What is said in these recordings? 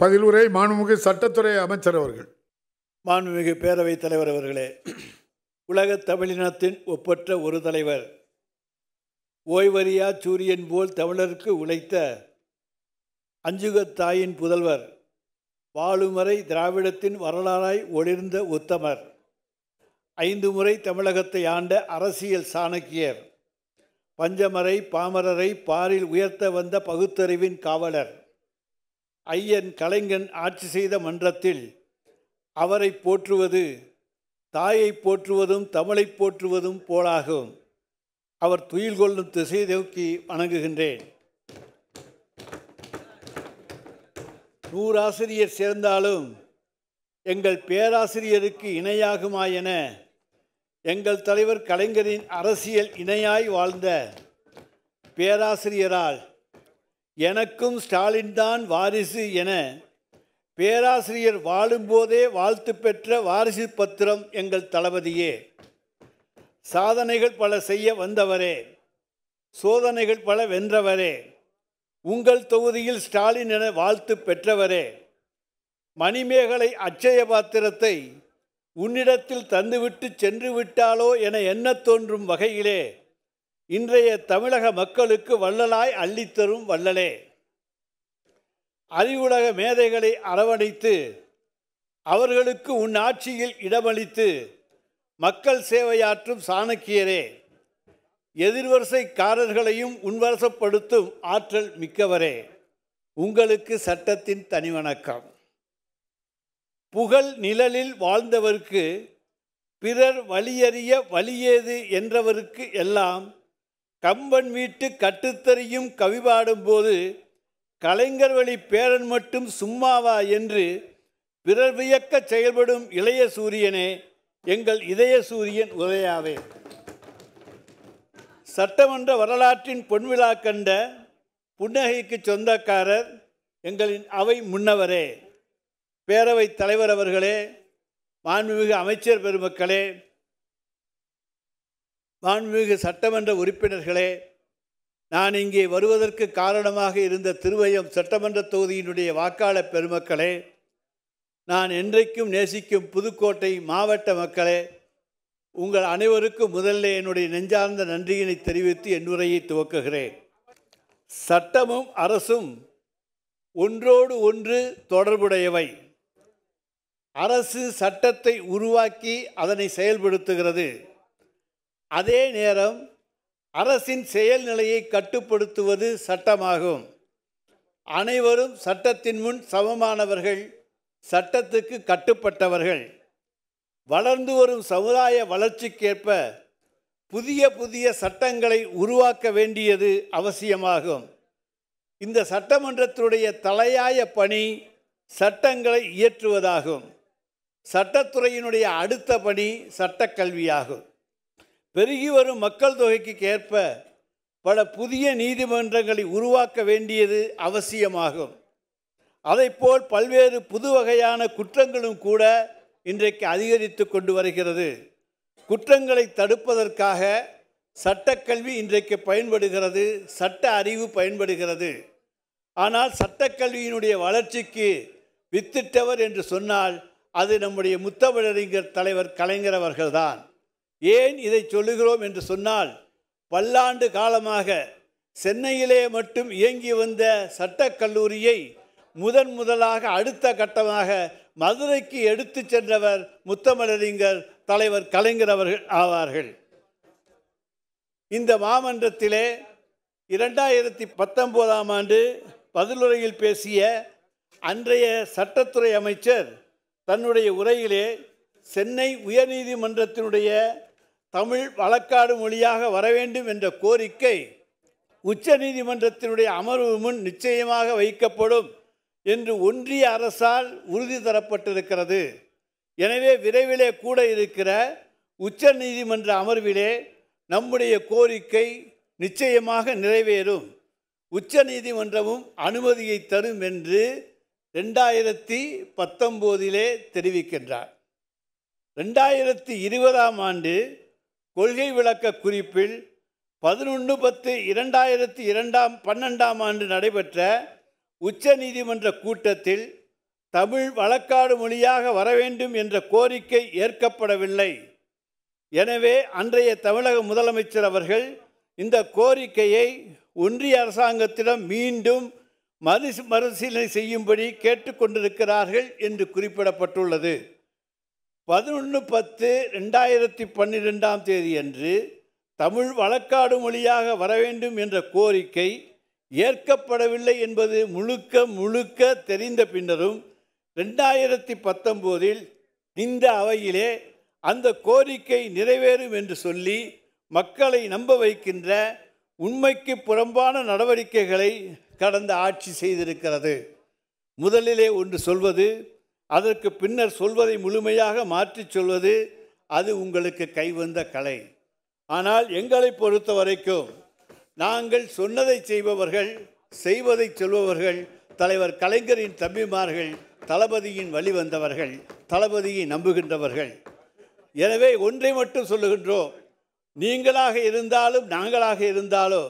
பதிலுரை மாண்புமிகு சட்டத்துறை அமைச்சர் அவர்கள் மாண்புமிகு பேரவைத் தலைவர் அவர்களே உலகத் தமிழினத்தின் ஒப்பற்ற ஒரு தலைவர் ஓய்வறியா சூரியன் போல் தமிழருக்கு உழைத்த அஞ்சுகத் தாயின் புதல்வர் வாழுமறை திராவிடத்தின் வரலாறாய் ஒளிர்ந்த உத்தமர் ஐந்து முறை தமிழகத்தை ஆண்ட அரசியல் சாணக்கியர் பஞ்சமரை பாமரரை பாரில் உயர்த்த வந்த பகுத்தறிவின் காவலர் ஐயன் கலைஞன் ஆட்சி செய்த மன்றத்தில் அவரை போற்றுவது தாயை போற்றுவதும் தமிழை போற்றுவதும் போலாகும் அவர் துயில் கொள்ளும் திசை நோக்கி வணங்குகின்றேன் நூறாசிரியர் சேர்ந்தாலும் எங்கள் பேராசிரியருக்கு இணையாகுமா என எங்கள் தலைவர் கலைஞரின் அரசியல் இணையாய் வாழ்ந்த பேராசிரியரால் எனக்கும் ஸ்டாலின் தான் வாரிசு என பேராசிரியர் வாழும்போதே வாழ்த்து பெற்ற வாரிசு பத்திரம் எங்கள் தளபதியே சாதனைகள் பல செய்ய வந்தவரே சோதனைகள் பல வென்றவரே உங்கள் தொகுதியில் ஸ்டாலின் என வாழ்த்து பெற்றவரே மணிமேகலை அச்சய பாத்திரத்தை உன்னிடத்தில் தந்துவிட்டு சென்று விட்டாலோ என எண்ணத் தோன்றும் வகையிலே இன்றைய தமிழக மக்களுக்கு வள்ளலாய் அள்ளித்தரும் வள்ளலே அறிவுலக மேதைகளை அரவணைத்து அவர்களுக்கு உன் ஆட்சியில் இடமளித்து மக்கள் சேவையாற்றும் சாணக்கியரே எதிர்வரிசைக்காரர்களையும் உன்வரசப்படுத்தும் ஆற்றல் மிக்கவரே உங்களுக்கு சட்டத்தின் தனிவணக்கம் புகழ் நிழலில் வாழ்ந்தவர்க்கு பிறர் வழியறிய வழியேது என்றவருக்கு எல்லாம் கம்பன் வீட்டு கட்டுத்தறியும் கவிபாடும் போது கலைஞர் வழி பேரன் மட்டும் சும்மாவா என்று பிறர் வியக்க செயல்படும் இளைய சூரியனே எங்கள் இதய சூரியன் உதயாவே சட்டமன்ற வரலாற்றின் பொன்விழா கண்ட புன்னகைக்கு சொந்தக்காரர் எங்களின் அவை முன்னவரே பேரவைத் தலைவர் அவர்களே மாண்புமிகு அமைச்சர் பெருமக்களே மாண்புமிகு சட்டமன்ற உறுப்பினர்களே நான் இங்கே வருவதற்கு காரணமாக இருந்த திருவயம் சட்டமன்ற தொகுதியினுடைய வாக்காளர் பெருமக்களே நான் என்றைக்கும் நேசிக்கும் புதுக்கோட்டை மாவட்ட மக்களே உங்கள் அனைவருக்கும் முதல்ல என்னுடைய நெஞ்சார்ந்த நன்றியினை தெரிவித்து என் உரையை துவக்குகிறேன் சட்டமும் அரசும் ஒன்றோடு ஒன்று தொடர்புடையவை அரசு சட்டத்தை உருவாக்கி அதனை செயல்படுத்துகிறது அதே நேரம் அரசின் செயல்நிலையை கட்டுப்படுத்துவது சட்டமாகும் அனைவரும் சட்டத்தின் முன் சமமானவர்கள் சட்டத்துக்கு கட்டுப்பட்டவர்கள் வளர்ந்து வரும் சமுதாய வளர்ச்சிக்கேற்ப புதிய புதிய சட்டங்களை உருவாக்க வேண்டியது அவசியமாகும் இந்த சட்டமன்றத்தினுடைய தலையாய பணி சட்டங்களை இயற்றுவதாகும் சட்டத்துறையினுடைய அடுத்த பணி சட்டக்கல்வியாகும் பெருகி வரும் மக்கள் தொகைக்கு ஏற்ப பல புதிய நீதிமன்றங்களை உருவாக்க வேண்டியது அவசியமாகும் அதைப்போல் பல்வேறு புது வகையான குற்றங்களும் கூட இன்றைக்கு அதிகரித்து கொண்டு வருகிறது குற்றங்களை தடுப்பதற்காக சட்டக்கல்வி இன்றைக்கு பயன்படுகிறது சட்ட அறிவு பயன்படுகிறது ஆனால் சட்டக்கல்வியினுடைய வளர்ச்சிக்கு வித்திட்டவர் என்று சொன்னால் அது நம்முடைய முத்தமிழறிஞர் தலைவர் கலைஞர் அவர்கள்தான் ஏன் இதை சொல்லுகிறோம் என்று சொன்னால் பல்லாண்டு காலமாக சென்னையிலே மட்டும் இயங்கி வந்த சட்டக்கல்லூரியை முதன் முதலாக அடுத்த கட்டமாக மதுரைக்கு எடுத்து சென்றவர் முத்தமிழறிஞர் தலைவர் கலைஞர் அவர்கள் ஆவார்கள் இந்த மாமன்றத்திலே இரண்டாயிரத்தி பத்தொம்போதாம் ஆண்டு பதிலுரையில் பேசிய அன்றைய சட்டத்துறை அமைச்சர் தன்னுடைய உரையிலே சென்னை உயர்நீதிமன்றத்தினுடைய தமிழ் வழக்காடு மொழியாக வர வேண்டும் என்ற கோரிக்கை உச்ச நீதிமன்றத்தினுடைய அமர்வு முன் நிச்சயமாக வைக்கப்படும் என்று ஒன்றிய அரசால் உறுதி தரப்பட்டிருக்கிறது எனவே விரைவிலே கூட இருக்கிற உச்ச நீதிமன்ற அமர்விலே நம்முடைய கோரிக்கை நிச்சயமாக நிறைவேறும் உச்ச நீதிமன்றமும் அனுமதியை தரும் என்று ரெண்டாயிரத்தி பத்தொம்போதிலே தெரிவிக்கின்றார் ரெண்டாயிரத்தி இருபதாம் ஆண்டு கொள்கை விளக்க குறிப்பில் பதினொன்று பத்து இரண்டாயிரத்தி இரண்டாம் பன்னெண்டாம் ஆண்டு நடைபெற்ற உச்ச நீதிமன்ற கூட்டத்தில் தமிழ் வழக்காடு மொழியாக வர வேண்டும் என்ற கோரிக்கை ஏற்கப்படவில்லை எனவே அன்றைய தமிழக முதலமைச்சர் அவர்கள் இந்த கோரிக்கையை ஒன்றிய அரசாங்கத்திடம் மீண்டும் மறு மறுசீலனை செய்யும்படி கேட்டுக்கொண்டிருக்கிறார்கள் என்று குறிப்பிடப்பட்டுள்ளது பதினொன்று பத்து ரெண்டாயிரத்தி பன்னிரெண்டாம் தேதி அன்று தமிழ் வழக்காடு மொழியாக வர வேண்டும் என்ற கோரிக்கை ஏற்கப்படவில்லை என்பது முழுக்க முழுக்க தெரிந்த பின்னரும் ரெண்டாயிரத்தி பத்தொம்போதில் இந்த அவையிலே அந்த கோரிக்கை நிறைவேறும் என்று சொல்லி மக்களை நம்ப வைக்கின்ற உண்மைக்கு புறம்பான நடவடிக்கைகளை கடந்த ஆட்சி செய்திருக்கிறது முதலிலே ஒன்று சொல்வது அதற்கு பின்னர் சொல்வதை முழுமையாக மாற்றிச் சொல்வது அது உங்களுக்கு கைவந்த கலை ஆனால் எங்களை பொறுத்த வரைக்கும் நாங்கள் சொன்னதை செய்பவர்கள் செய்வதை சொல்பவர்கள் தலைவர் கலைஞரின் தம்பிமார்கள் தளபதியின் வழி வந்தவர்கள் தளபதியை நம்புகின்றவர்கள் எனவே ஒன்றை மட்டும் சொல்லுகின்றோம் நீங்களாக இருந்தாலும் நாங்களாக இருந்தாலும்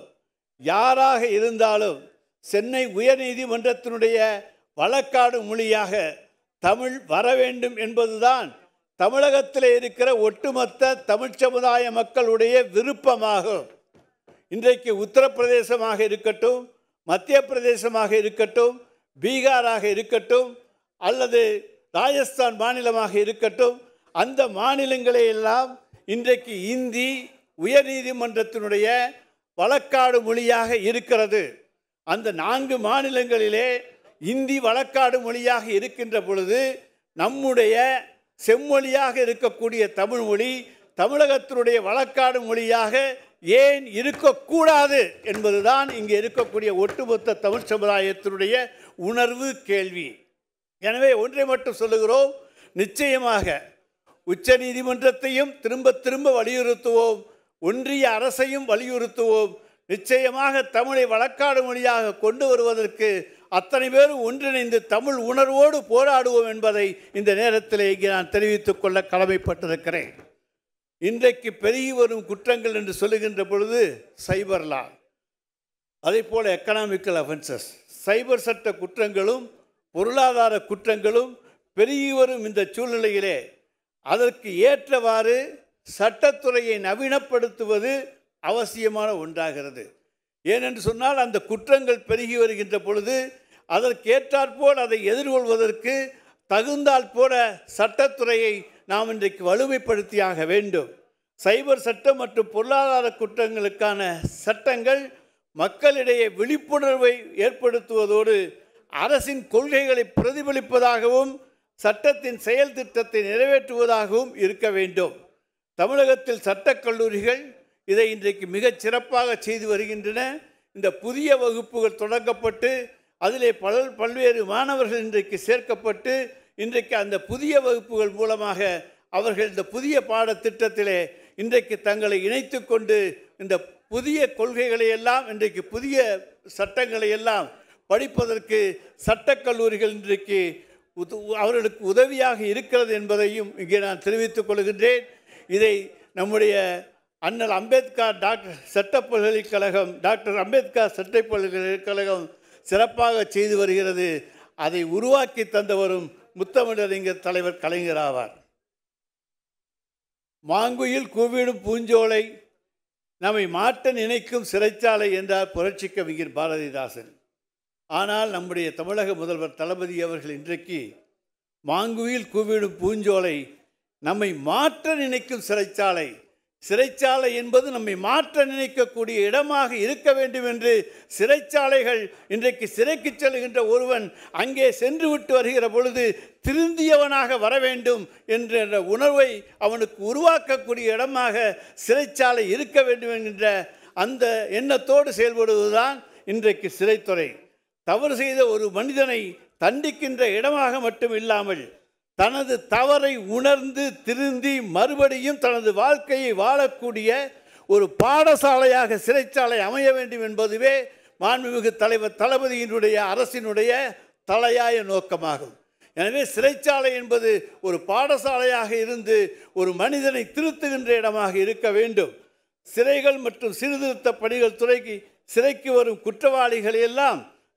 யாராக இருந்தாலும் சென்னை உயர்நீதிமன்றத்தினுடைய வழக்காடு மொழியாக தமிழ் வர வேண்டும் என்பதுதான் தமிழகத்தில் இருக்கிற ஒட்டுமொத்த தமிழ் சமுதாய மக்களுடைய விருப்பமாகும் இன்றைக்கு உத்தரப்பிரதேசமாக இருக்கட்டும் மத்திய பிரதேசமாக இருக்கட்டும் பீகாராக இருக்கட்டும் அல்லது ராஜஸ்தான் மாநிலமாக இருக்கட்டும் அந்த மாநிலங்களை எல்லாம் இன்றைக்கு இந்தி உயர்நீதிமன்றத்தினுடைய வழக்காடு மொழியாக இருக்கிறது அந்த நான்கு மாநிலங்களிலே இந்தி வழக்காடு மொழியாக இருக்கின்ற பொழுது நம்முடைய செம்மொழியாக இருக்கக்கூடிய தமிழ் மொழி தமிழகத்தினுடைய வழக்காடு மொழியாக ஏன் இருக்கக்கூடாது என்பதுதான் இங்கே இருக்கக்கூடிய ஒட்டுமொத்த தமிழ் சமுதாயத்தினுடைய உணர்வு கேள்வி எனவே ஒன்றை மட்டும் சொல்லுகிறோம் நிச்சயமாக உச்ச நீதிமன்றத்தையும் திரும்ப திரும்ப வலியுறுத்துவோம் ஒன்றிய அரசையும் வலியுறுத்துவோம் நிச்சயமாக தமிழை வழக்காடு மொழியாக கொண்டு வருவதற்கு அத்தனை பேரும் ஒன்றிணைந்து தமிழ் உணர்வோடு போராடுவோம் என்பதை இந்த நேரத்தில் இங்கே நான் தெரிவித்துக் கொள்ள கடமைப்பட்டிருக்கிறேன் இன்றைக்கு பெருகி வரும் குற்றங்கள் என்று சொல்லுகின்ற பொழுது சைபர் லா அதே போல் எக்கனாமிக்கல் அஃபென்சஸ் சைபர் சட்ட குற்றங்களும் பொருளாதார குற்றங்களும் பெருகி வரும் இந்த சூழ்நிலையிலே அதற்கு ஏற்றவாறு சட்டத்துறையை நவீனப்படுத்துவது அவசியமான ஒன்றாகிறது ஏனென்று சொன்னால் அந்த குற்றங்கள் பெருகி வருகின்ற பொழுது அதற்கேற்றாற்போல் அதை எதிர்கொள்வதற்கு தகுந்தால் போல சட்டத்துறையை நாம் இன்றைக்கு வலுமைப்படுத்தியாக வேண்டும் சைபர் சட்டம் மற்றும் பொருளாதார குற்றங்களுக்கான சட்டங்கள் மக்களிடையே விழிப்புணர்வை ஏற்படுத்துவதோடு அரசின் கொள்கைகளை பிரதிபலிப்பதாகவும் சட்டத்தின் செயல் திட்டத்தை நிறைவேற்றுவதாகவும் இருக்க வேண்டும் தமிழகத்தில் சட்டக் கல்லூரிகள் இதை இன்றைக்கு மிகச் சிறப்பாக செய்து வருகின்றன இந்த புதிய வகுப்புகள் தொடங்கப்பட்டு அதிலே பல பல்வேறு மாணவர்கள் இன்றைக்கு சேர்க்கப்பட்டு இன்றைக்கு அந்த புதிய வகுப்புகள் மூலமாக அவர்கள் இந்த புதிய பாடத்திட்டத்திலே இன்றைக்கு தங்களை இணைத்து கொண்டு இந்த புதிய கொள்கைகளை எல்லாம் இன்றைக்கு புதிய சட்டங்களை எல்லாம் படிப்பதற்கு சட்டக் கல்லூரிகள் இன்றைக்கு உத அவர்களுக்கு உதவியாக இருக்கிறது என்பதையும் இங்கே நான் தெரிவித்துக் கொள்கின்றேன் இதை நம்முடைய அண்ணல் அம்பேத்கர் டாக்டர் சட்ட பல்கலைக்கழகம் டாக்டர் அம்பேத்கர் சட்ட பல்கலைக்கழகம் சிறப்பாக செய்து வருகிறது அதை உருவாக்கி தந்தவரும் முத்தமிழறிஞர் தலைவர் கலைஞர் ஆவார் மாங்குயில் கூவிடும் பூஞ்சோலை நம்மை மாட்ட நினைக்கும் சிறைச்சாலை என்றார் புரட்சி கவிஞர் பாரதிதாசன் ஆனால் நம்முடைய தமிழக முதல்வர் தளபதி அவர்கள் இன்றைக்கு மாங்குயில் கூவிடும் பூஞ்சோலை நம்மை மாற்ற நினைக்கும் சிறைச்சாலை சிறைச்சாலை என்பது நம்மை மாற்ற நினைக்கக்கூடிய இடமாக இருக்க வேண்டும் என்று சிறைச்சாலைகள் இன்றைக்கு சிறைக்கு செல்கின்ற ஒருவன் அங்கே சென்று விட்டு வருகிற பொழுது திருந்தியவனாக வர வேண்டும் என்ற உணர்வை அவனுக்கு உருவாக்கக்கூடிய இடமாக சிறைச்சாலை இருக்க வேண்டும் என்கின்ற அந்த எண்ணத்தோடு செயல்படுவதுதான் இன்றைக்கு சிறைத்துறை தவறு செய்த ஒரு மனிதனை தண்டிக்கின்ற இடமாக மட்டும் இல்லாமல் தனது தவறை உணர்ந்து திருந்தி மறுபடியும் தனது வாழ்க்கையை வாழக்கூடிய ஒரு பாடசாலையாக சிறைச்சாலை அமைய வேண்டும் என்பதுவே மாண்புமிகு தலைவர் தளபதியினுடைய அரசினுடைய தலையாய நோக்கமாகும் எனவே சிறைச்சாலை என்பது ஒரு பாடசாலையாக இருந்து ஒரு மனிதனை திருத்துகின்ற இடமாக இருக்க வேண்டும் சிறைகள் மற்றும் சீர்திருத்த பணிகள் துறைக்கு சிறைக்கு வரும் குற்றவாளிகளை எல்லாம்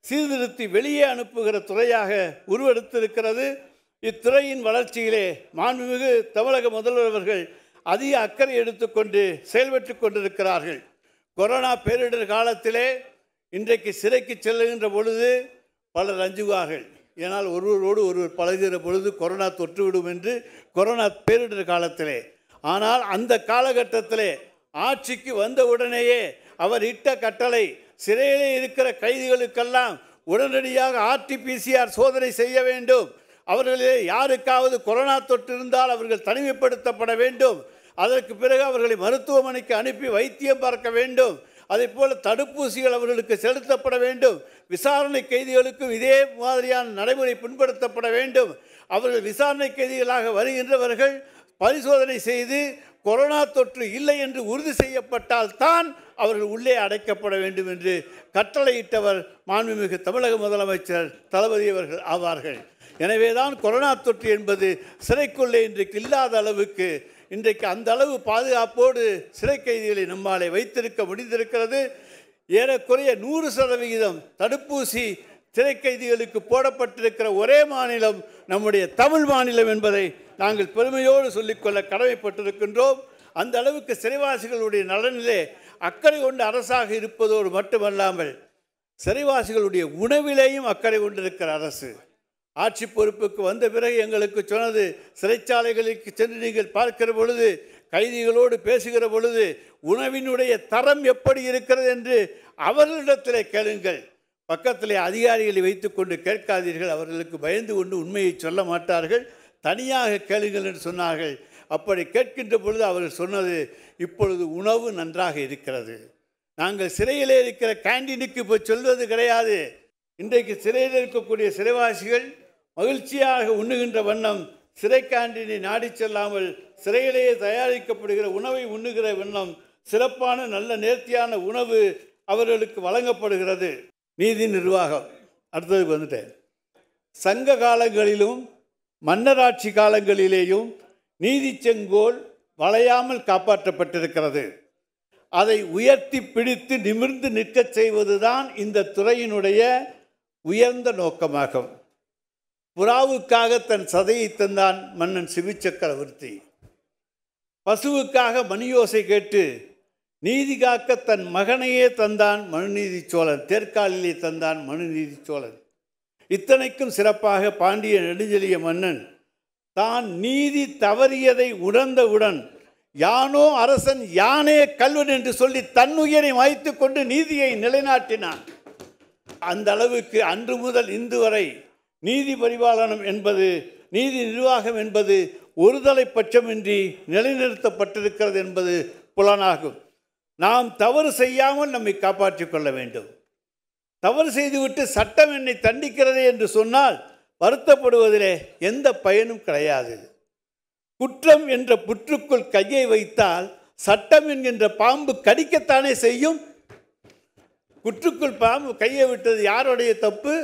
சீர்திருத்தி வெளியே அனுப்புகிற துறையாக உருவெடுத்திருக்கிறது இத்துறையின் வளர்ச்சியிலே மாண்புமிகு தமிழக முதல்வர் அவர்கள் அதிக அக்கறை எடுத்துக்கொண்டு செயல்பட்டு கொண்டிருக்கிறார்கள் கொரோனா பேரிடர் காலத்திலே இன்றைக்கு சிறைக்கு செல்லுகின்ற பொழுது பலர் அஞ்சுவார்கள் ஏனால் ஒருவரோடு ஒருவர் பழகுகிற பொழுது கொரோனா தொற்றுவிடும் என்று கொரோனா பேரிடர் காலத்திலே ஆனால் அந்த காலகட்டத்திலே ஆட்சிக்கு வந்த உடனேயே அவர் இட்ட கட்டளை சிறையிலே இருக்கிற கைதிகளுக்கெல்லாம் உடனடியாக ஆர்டிபிசிஆர் சோதனை செய்ய வேண்டும் அவர்களிலே யாருக்காவது கொரோனா தொற்று இருந்தால் அவர்கள் தனிமைப்படுத்தப்பட வேண்டும் அதற்கு பிறகு அவர்களை மருத்துவமனைக்கு அனுப்பி வைத்தியம் பார்க்க வேண்டும் அதே போல தடுப்பூசிகள் அவர்களுக்கு செலுத்தப்பட வேண்டும் விசாரணை கைதிகளுக்கும் இதே மாதிரியான நடைமுறை பின்படுத்தப்பட வேண்டும் அவர்கள் விசாரணை கைதிகளாக வருகின்றவர்கள் பரிசோதனை செய்து கொரோனா தொற்று இல்லை என்று உறுதி செய்யப்பட்டால் தான் அவர்கள் உள்ளே அடைக்கப்பட வேண்டும் என்று கட்டளையிட்டவர் மாண்புமிகு தமிழக முதலமைச்சர் தளபதி அவர்கள் ஆவார்கள் எனவேதான் கொரோனா தொற்று என்பது சிறைக்குள்ளே இன்றைக்கு இல்லாத அளவுக்கு இன்றைக்கு அந்த அளவு பாதுகாப்போடு சிறை கைதிகளை நம்மாலே வைத்திருக்க முடிந்திருக்கிறது ஏறக்குறைய நூறு சதவிகிதம் தடுப்பூசி சிறை கைதிகளுக்கு போடப்பட்டிருக்கிற ஒரே மாநிலம் நம்முடைய தமிழ் மாநிலம் என்பதை நாங்கள் பெருமையோடு சொல்லிக்கொள்ள கடமைப்பட்டிருக்கின்றோம் அந்த அளவுக்கு சிறைவாசிகளுடைய நலனிலே அக்கறை கொண்ட அரசாக இருப்பதோடு மட்டுமல்லாமல் சிறைவாசிகளுடைய உணவிலேயும் அக்கறை கொண்டிருக்கிற அரசு ஆட்சி பொறுப்புக்கு வந்த பிறகு எங்களுக்கு சொன்னது சிறைச்சாலைகளுக்கு சென்று நீங்கள் பார்க்கிற பொழுது கைதிகளோடு பேசுகிற பொழுது உணவினுடைய தரம் எப்படி இருக்கிறது என்று அவர்களிடத்திலே கேளுங்கள் பக்கத்திலே அதிகாரிகளை வைத்துக்கொண்டு கேட்காதீர்கள் அவர்களுக்கு பயந்து கொண்டு உண்மையை சொல்ல மாட்டார்கள் தனியாக கேளுங்கள் என்று சொன்னார்கள் அப்படி கேட்கின்ற பொழுது அவர்கள் சொன்னது இப்பொழுது உணவு நன்றாக இருக்கிறது நாங்கள் சிறையிலே இருக்கிற கேண்டீனுக்கு இப்போ சொல்வது கிடையாது இன்றைக்கு சிறையில் இருக்கக்கூடிய சிறைவாசிகள் மகிழ்ச்சியாக உண்ணுகின்ற வண்ணம் சிறை கேண்டீனை நாடி செல்லாமல் சிறையிலேயே தயாரிக்கப்படுகிற உணவை உண்ணுகிற வண்ணம் சிறப்பான நல்ல நேர்த்தியான உணவு அவர்களுக்கு வழங்கப்படுகிறது நீதி நிர்வாகம் அடுத்ததுக்கு வந்துட்டேன் சங்க காலங்களிலும் மன்னராட்சி காலங்களிலேயும் நீதி செங்கோல் வளையாமல் காப்பாற்றப்பட்டிருக்கிறது அதை உயர்த்தி பிடித்து நிமிர்ந்து நிற்கச் செய்வதுதான் இந்த துறையினுடைய உயர்ந்த நோக்கமாகும் புறாவுக்காக தன் சதையை தந்தான் மன்னன் சிவிச்சக்கரவர்த்தி பசுவுக்காக மணியோசை கேட்டு நீதி காக்க தன் மகனையே தந்தான் மனுநீதி சோழன் தேர்காலிலே தந்தான் மனுநீதி சோழன் இத்தனைக்கும் சிறப்பாக பாண்டிய நெடுஞ்செழிய மன்னன் தான் நீதி தவறியதை உணர்ந்தவுடன் யானோ அரசன் யானே கல்வன் என்று சொல்லி தன்னுயிரை மாய்த்து கொண்டு நீதியை நிலைநாட்டினான் அந்த அளவுக்கு அன்று முதல் இன்று வரை நீதி பரிபாலனம் என்பது நீதி நிர்வாகம் என்பது ஒருதலை பட்சமின்றி நிலைநிறுத்தப்பட்டிருக்கிறது என்பது புலனாகும் நாம் தவறு செய்யாமல் நம்மை காப்பாற்றிக் கொள்ள வேண்டும் தவறு செய்துவிட்டு சட்டம் என்னை தண்டிக்கிறது என்று சொன்னால் வருத்தப்படுவதிலே எந்த பயனும் கிடையாது குற்றம் என்ற புற்றுக்குள் கையை வைத்தால் சட்டம் என்கின்ற பாம்பு கடிக்கத்தானே செய்யும் குற்றுக்குள் பாம்பு கையை விட்டது யாருடைய தப்பு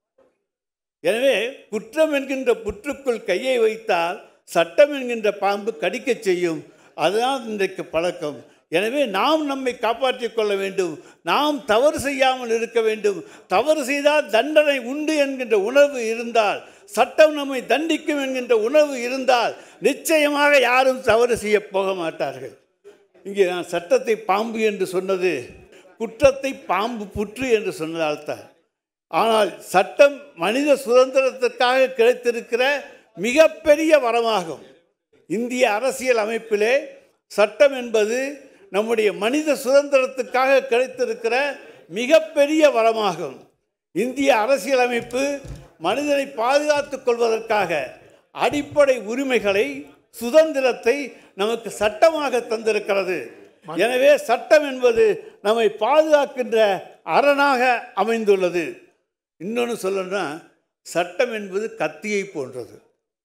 எனவே குற்றம் என்கின்ற புற்றுக்குள் கையை வைத்தால் சட்டம் என்கின்ற பாம்பு கடிக்கச் செய்யும் அதுதான் இன்றைக்கு பழக்கம் எனவே நாம் நம்மை காப்பாற்றிக் கொள்ள வேண்டும் நாம் தவறு செய்யாமல் இருக்க வேண்டும் தவறு செய்தால் தண்டனை உண்டு என்கின்ற உணர்வு இருந்தால் சட்டம் நம்மை தண்டிக்கும் என்கின்ற உணர்வு இருந்தால் நிச்சயமாக யாரும் தவறு செய்ய போக மாட்டார்கள் இங்கே நான் சட்டத்தை பாம்பு என்று சொன்னது குற்றத்தை பாம்பு புற்று என்று சொன்னதால்தான் ஆனால் சட்டம் மனித சுதந்திரத்திற்காக கிடைத்திருக்கிற மிகப்பெரிய வரமாகும் இந்திய அரசியல் அமைப்பிலே சட்டம் என்பது நம்முடைய மனித சுதந்திரத்துக்காக கிடைத்திருக்கிற மிகப்பெரிய வரமாகும் இந்திய அரசியலமைப்பு மனிதனை பாதுகாத்துக் கொள்வதற்காக அடிப்படை உரிமைகளை சுதந்திரத்தை நமக்கு சட்டமாக தந்திருக்கிறது எனவே சட்டம் என்பது நம்மை பாதுகாக்கின்ற அரணாக அமைந்துள்ளது இன்னொன்று சொல்லணும்னா சட்டம் என்பது கத்தியை போன்றது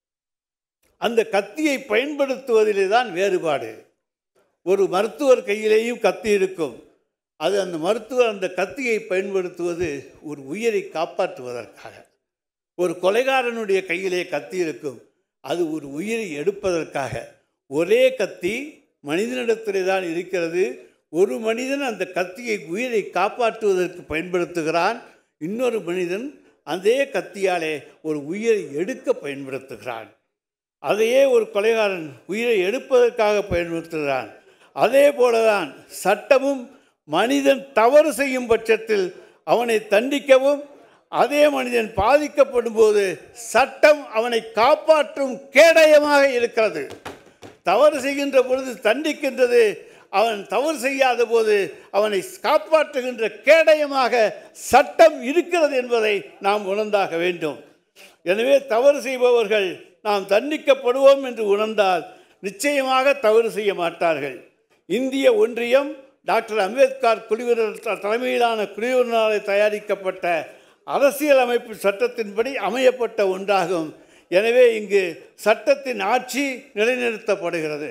அந்த கத்தியை பயன்படுத்துவதிலே தான் வேறுபாடு ஒரு மருத்துவர் கையிலேயும் கத்தி இருக்கும் அது அந்த மருத்துவர் அந்த கத்தியை பயன்படுத்துவது ஒரு உயிரை காப்பாற்றுவதற்காக ஒரு கொலைகாரனுடைய கையிலே கத்தி இருக்கும் அது ஒரு உயிரை எடுப்பதற்காக ஒரே கத்தி மனிதனிடத்திலே தான் இருக்கிறது ஒரு மனிதன் அந்த கத்தியை உயிரை காப்பாற்றுவதற்கு பயன்படுத்துகிறான் இன்னொரு மனிதன் அதே கத்தியாலே ஒரு உயிரை எடுக்க பயன்படுத்துகிறான் அதையே ஒரு கொலைகாரன் உயிரை எடுப்பதற்காக பயன்படுத்துகிறான் அதே போலதான் சட்டமும் மனிதன் தவறு செய்யும் பட்சத்தில் அவனை தண்டிக்கவும் அதே மனிதன் பாதிக்கப்படும் போது சட்டம் அவனை காப்பாற்றும் கேடயமாக இருக்கிறது தவறு செய்கின்ற பொழுது தண்டிக்கின்றது அவன் தவறு செய்யாத போது அவனை காப்பாற்றுகின்ற கேடயமாக சட்டம் இருக்கிறது என்பதை நாம் உணர்ந்தாக வேண்டும் எனவே தவறு செய்பவர்கள் நாம் தண்டிக்கப்படுவோம் என்று உணர்ந்தால் நிச்சயமாக தவறு செய்ய மாட்டார்கள் இந்திய ஒன்றியம் டாக்டர் அம்பேத்கர் குடியுரிமை தலைமையிலான குடியுரிமையாளர் தயாரிக்கப்பட்ட அரசியல் அமைப்பு சட்டத்தின்படி அமையப்பட்ட ஒன்றாகும் எனவே இங்கு சட்டத்தின் ஆட்சி நிலைநிறுத்தப்படுகிறது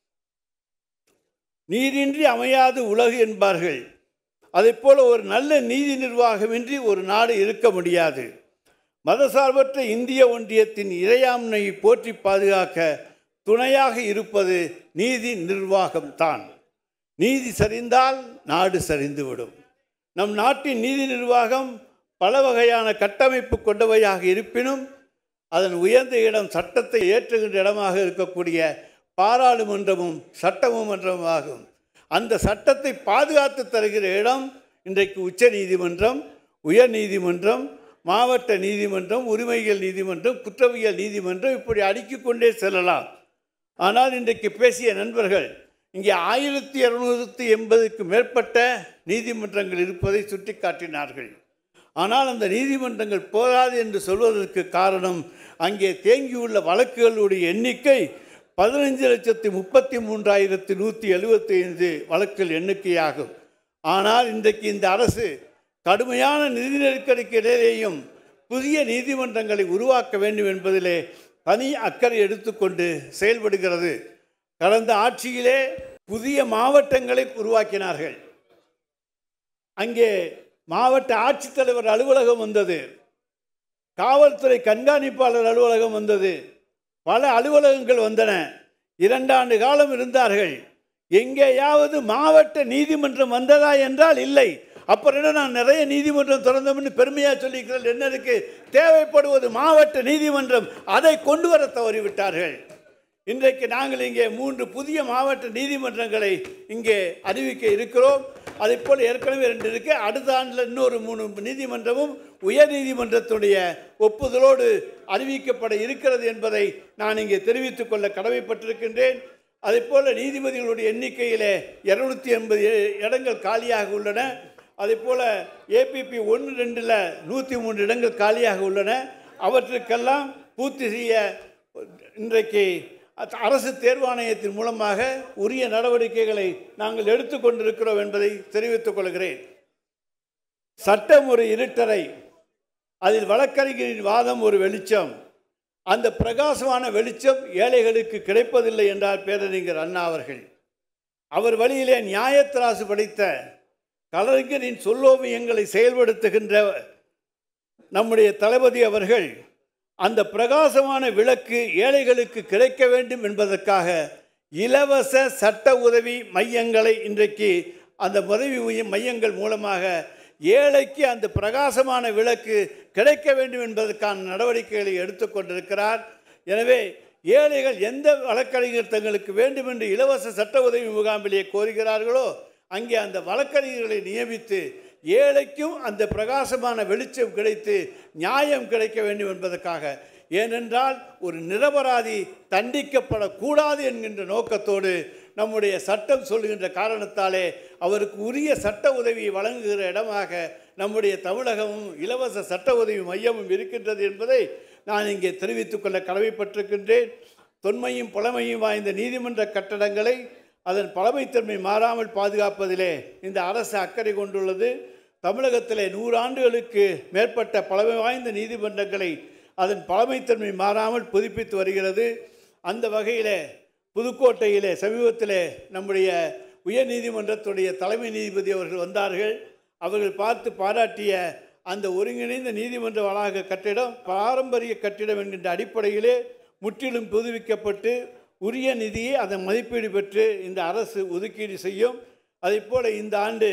நீரின்றி அமையாது உலகு என்பார்கள் அதைப்போல ஒரு நல்ல நீதி நிர்வாகமின்றி ஒரு நாடு இருக்க முடியாது மதசார்பற்ற இந்திய ஒன்றியத்தின் இறையாண்மையை போற்றி பாதுகாக்க துணையாக இருப்பது நீதி நிர்வாகம்தான் நீதி சரிந்தால் நாடு சரிந்துவிடும் நம் நாட்டின் நீதி நிர்வாகம் பல வகையான கட்டமைப்பு கொண்டவையாக இருப்பினும் அதன் உயர்ந்த இடம் சட்டத்தை ஏற்றுகின்ற இடமாக இருக்கக்கூடிய பாராளுமன்றமும் சட்டமும் மன்றமாகும் அந்த சட்டத்தை பாதுகாத்து தருகிற இடம் இன்றைக்கு உச்ச நீதிமன்றம் உயர் நீதிமன்றம் மாவட்ட நீதிமன்றம் உரிமைகள் நீதிமன்றம் குற்றவியல் நீதிமன்றம் இப்படி அடுக்கிக் கொண்டே செல்லலாம் ஆனால் இன்றைக்கு பேசிய நண்பர்கள் இங்கே ஆயிரத்தி இரநூத்தி எண்பதுக்கு மேற்பட்ட நீதிமன்றங்கள் இருப்பதை சுட்டிக்காட்டினார்கள் ஆனால் அந்த நீதிமன்றங்கள் போதாது என்று சொல்வதற்கு காரணம் அங்கே தேங்கியுள்ள வழக்குகளுடைய எண்ணிக்கை பதினஞ்சு லட்சத்தி முப்பத்தி மூன்றாயிரத்தி நூற்றி எழுபத்தி ஐந்து வழக்குகள் எண்ணிக்கையாகும் ஆனால் இன்றைக்கு இந்த அரசு கடுமையான நிதி நெருக்கடிக்கு இடையிலேயும் புதிய நீதிமன்றங்களை உருவாக்க வேண்டும் என்பதிலே தனி அக்கறை எடுத்துக்கொண்டு செயல்படுகிறது கடந்த ஆட்சியிலே புதிய மாவட்டங்களை உருவாக்கினார்கள் அங்கே மாவட்ட ஆட்சித்தலைவர் அலுவலகம் வந்தது காவல்துறை கண்காணிப்பாளர் அலுவலகம் வந்தது பல அலுவலகங்கள் வந்தன இரண்டாண்டு காலம் இருந்தார்கள் எங்கேயாவது மாவட்ட நீதிமன்றம் வந்ததா என்றால் இல்லை அப்புறம் என்ன நான் நிறைய நீதிமன்றம் திறந்தோம்னு பெருமையாக சொல்லிக்கிறேன் என்ன இருக்கு தேவைப்படுவது மாவட்ட நீதிமன்றம் அதை கொண்டு வர தவறிவிட்டார்கள் இன்றைக்கு நாங்கள் இங்கே மூன்று புதிய மாவட்ட நீதிமன்றங்களை இங்கே அறிவிக்க இருக்கிறோம் அதே போல் ஏற்கனவே ரெண்டு இருக்கு அடுத்த ஆண்டில் இன்னொரு மூணு நீதிமன்றமும் உயர் நீதிமன்றத்துடைய ஒப்புதலோடு அறிவிக்கப்பட இருக்கிறது என்பதை நான் இங்கே தெரிவித்துக் கொள்ள கடமைப்பட்டிருக்கின்றேன் அதே போல் நீதிபதிகளுடைய எண்ணிக்கையிலே இரநூத்தி எண்பது இடங்கள் காலியாக உள்ளன அதே போல் ஏபிபி ஒன்று ரெண்டில் நூற்றி மூன்று இடங்கள் காலியாக உள்ளன அவற்றுக்கெல்லாம் பூர்த்தி செய்ய இன்றைக்கு அரசு தேர்வாணையத்தின் மூலமாக உரிய நடவடிக்கைகளை நாங்கள் எடுத்துக்கொண்டிருக்கிறோம் என்பதை தெரிவித்துக் கொள்கிறேன் சட்டம் ஒரு இருட்டறை அதில் வழக்கறிஞரின் வாதம் ஒரு வெளிச்சம் அந்த பிரகாசமான வெளிச்சம் ஏழைகளுக்கு கிடைப்பதில்லை என்றார் பேரறிஞர் அண்ணா அவர்கள் அவர் வழியிலே நியாயத்திராசு படித்த கலைஞரின் சொல்லோவியங்களை செயல்படுத்துகின்ற நம்முடைய தளபதி அவர்கள் அந்த பிரகாசமான விளக்கு ஏழைகளுக்கு கிடைக்க வேண்டும் என்பதற்காக இலவச சட்ட உதவி மையங்களை இன்றைக்கு அந்த உதவி மைய- மையங்கள் மூலமாக ஏழைக்கு அந்த பிரகாசமான விளக்கு கிடைக்க வேண்டும் என்பதற்கான நடவடிக்கைகளை எடுத்துக்கொண்டிருக்கிறார் எனவே ஏழைகள் எந்த வழக்கறிஞர் தங்களுக்கு வேண்டும் என்று இலவச சட்ட உதவி முகாமிலே கோருகிறார்களோ அங்கே அந்த வழக்கறிஞர்களை நியமித்து ஏழைக்கும் அந்த பிரகாசமான வெளிச்சம் கிடைத்து நியாயம் கிடைக்க வேண்டும் என்பதற்காக ஏனென்றால் ஒரு நிரபராதி தண்டிக்கப்படக்கூடாது என்கின்ற நோக்கத்தோடு நம்முடைய சட்டம் சொல்லுகின்ற காரணத்தாலே அவருக்கு உரிய சட்ட உதவியை வழங்குகிற இடமாக நம்முடைய தமிழகமும் இலவச சட்ட உதவி மையமும் இருக்கின்றது என்பதை நான் இங்கே தெரிவித்துக் கொள்ள கடமைப்பட்டிருக்கின்றேன் தொன்மையும் பழமையும் வாய்ந்த நீதிமன்ற கட்டடங்களை அதன் பழமைத்தன்மை மாறாமல் பாதுகாப்பதிலே இந்த அரசு அக்கறை கொண்டுள்ளது தமிழகத்திலே நூறாண்டுகளுக்கு மேற்பட்ட பழமை வாய்ந்த நீதிமன்றங்களை அதன் பழமைத்தன்மை மாறாமல் புதுப்பித்து வருகிறது அந்த வகையிலே புதுக்கோட்டையிலே சமீபத்திலே நம்முடைய உயர் நீதிமன்றத்துடைய தலைமை நீதிபதி அவர்கள் வந்தார்கள் அவர்கள் பார்த்து பாராட்டிய அந்த ஒருங்கிணைந்த நீதிமன்ற வளாக கட்டிடம் பாரம்பரிய கட்டிடம் என்கின்ற அடிப்படையிலே முற்றிலும் புதுப்பிக்கப்பட்டு உரிய நிதியை அதன் மதிப்பீடு பெற்று இந்த அரசு ஒதுக்கீடு செய்யும் அதேபோல் இந்த ஆண்டு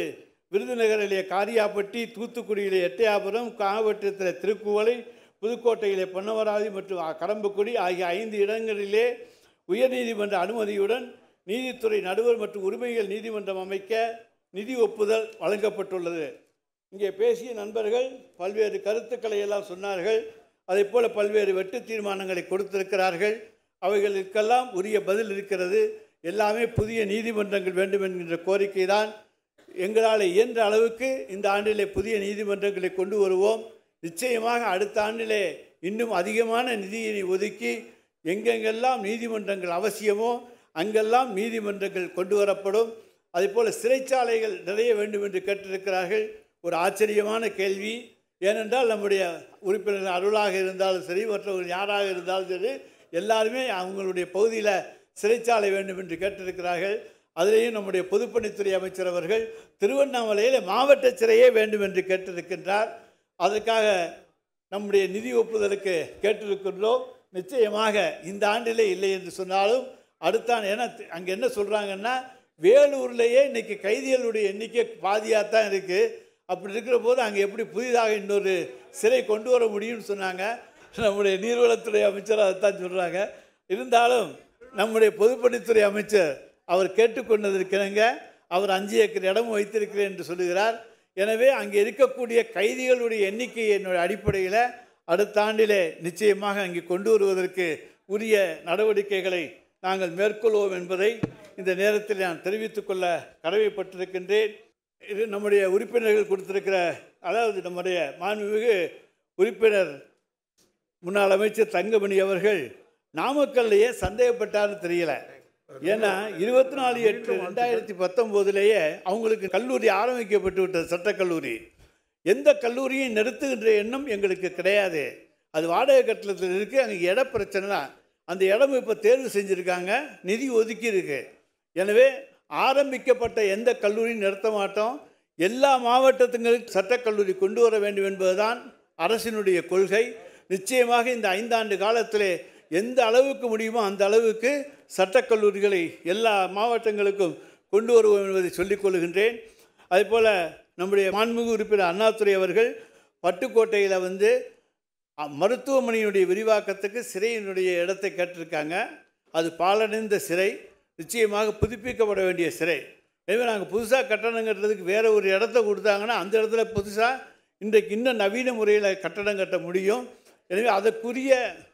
விருதுநகரிலே காரியாப்பட்டி தூத்துக்குடியிலே எட்டயாபுரம் காவட்டத்தில் திருக்குவளை புதுக்கோட்டையிலே பொன்னமராவதி மற்றும் கடம்பக்குடி ஆகிய ஐந்து இடங்களிலே உயர்நீதிமன்ற அனுமதியுடன் நீதித்துறை நடுவர் மற்றும் உரிமைகள் நீதிமன்றம் அமைக்க நிதி ஒப்புதல் வழங்கப்பட்டுள்ளது இங்கே பேசிய நண்பர்கள் பல்வேறு கருத்துக்களை எல்லாம் சொன்னார்கள் அதைப் போல பல்வேறு வெட்டு தீர்மானங்களை கொடுத்திருக்கிறார்கள் அவைகளுக்கெல்லாம் உரிய பதில் இருக்கிறது எல்லாமே புதிய நீதிமன்றங்கள் வேண்டும் என்கின்ற கோரிக்கை தான் எங்களால் இயன்ற அளவுக்கு இந்த ஆண்டிலே புதிய நீதிமன்றங்களை கொண்டு வருவோம் நிச்சயமாக அடுத்த ஆண்டிலே இன்னும் அதிகமான நிதியினை ஒதுக்கி எங்கெங்கெல்லாம் நீதிமன்றங்கள் அவசியமோ அங்கெல்லாம் நீதிமன்றங்கள் கொண்டு வரப்படும் அதேபோல் சிறைச்சாலைகள் நிறைய வேண்டும் என்று கேட்டிருக்கிறார்கள் ஒரு ஆச்சரியமான கேள்வி ஏனென்றால் நம்முடைய உறுப்பினர் அருளாக இருந்தாலும் சரி மற்றவர்கள் யாராக இருந்தாலும் சரி எல்லாருமே அவங்களுடைய பகுதியில் சிறைச்சாலை வேண்டும் என்று கேட்டிருக்கிறார்கள் அதிலேயும் நம்முடைய பொதுப்பணித்துறை அமைச்சர் அவர்கள் திருவண்ணாமலையில் மாவட்ட சிறையே வேண்டும் என்று கேட்டிருக்கின்றார் அதற்காக நம்முடைய நிதி ஒப்புதலுக்கு கேட்டிருக்கின்றோம் நிச்சயமாக இந்த ஆண்டிலே இல்லை என்று சொன்னாலும் அடுத்த ஆண்டு ஏன்னா அங்கே என்ன சொல்கிறாங்கன்னா வேலூர்லேயே இன்னைக்கு கைதிகளுடைய எண்ணிக்கை பாதியாக தான் இருக்குது அப்படி இருக்கிற போது அங்கே எப்படி புதிதாக இன்னொரு சிறை கொண்டு வர முடியும்னு சொன்னாங்க நம்முடைய நீர்வளத்துறை அமைச்சர் அதைத்தான் சொல்கிறாங்க இருந்தாலும் நம்முடைய பொதுப்பணித்துறை அமைச்சர் அவர் கேட்டுக்கொண்டதற்கிணங்க அவர் அஞ்சு ஏக்கர் இடமும் வைத்திருக்கிறேன் என்று சொல்லுகிறார் எனவே அங்கே இருக்கக்கூடிய கைதிகளுடைய எண்ணிக்கையினுடைய அடிப்படையில் அடுத்த ஆண்டிலே நிச்சயமாக அங்கே கொண்டு வருவதற்கு உரிய நடவடிக்கைகளை நாங்கள் மேற்கொள்வோம் என்பதை இந்த நேரத்தில் நான் தெரிவித்துக் கொள்ள கடமைப்பட்டிருக்கின்றேன் இது நம்முடைய உறுப்பினர்கள் கொடுத்திருக்கிற அதாவது நம்முடைய மாண்புமிகு உறுப்பினர் முன்னாள் அமைச்சர் தங்கமணி அவர்கள் நாமக்கல்லையே சந்தேகப்பட்டார்னு தெரியல ஏன்னா இருபத்தி நாலு எட்டு ரெண்டாயிரத்தி பத்தொம்போதுலேயே அவங்களுக்கு கல்லூரி ஆரம்பிக்கப்பட்டு விட்டது சட்டக்கல்லூரி எந்த கல்லூரியும் நிறுத்துகின்ற எண்ணம் எங்களுக்கு கிடையாது அது வாடகை கட்டணத்தில் இருக்குது அங்கே இட பிரச்சனை தான் அந்த இடம் இப்போ தேர்வு செஞ்சுருக்காங்க நிதி ஒதுக்கி இருக்கு எனவே ஆரம்பிக்கப்பட்ட எந்த கல்லூரியும் நிறுத்த மாட்டோம் எல்லா மாவட்டத்துங்களுக்கு சட்டக்கல்லூரி கொண்டு வர வேண்டும் என்பதுதான் அரசினுடைய கொள்கை நிச்சயமாக இந்த ஐந்தாண்டு காலத்திலே எந்த அளவுக்கு முடியுமோ அந்த அளவுக்கு சட்டக்கல்லூரிகளை எல்லா மாவட்டங்களுக்கும் கொண்டு வருவோம் என்பதை சொல்லிக் கொள்கின்றேன் அதேபோல் நம்முடைய மாண்புமிகு உறுப்பினர் அண்ணாதுரை அவர்கள் பட்டுக்கோட்டையில் வந்து அ, மருத்துவமனையினுடைய விரிவாக்கத்துக்கு சிறையினுடைய இடத்தை கேட்டிருக்காங்க அது பாலடைந்த சிறை நிச்சயமாக புதுப்பிக்கப்பட வேண்டிய சிறை எனவே நாங்கள் புதுசாக கட்டணம் கட்டுறதுக்கு வேறு ஒரு இடத்த கொடுத்தாங்கன்னா அந்த இடத்துல புதுசாக இன்றைக்கு இன்னும் நவீன முறையில் கட்டடம் கட்ட முடியும் எனவே அதற்குரிய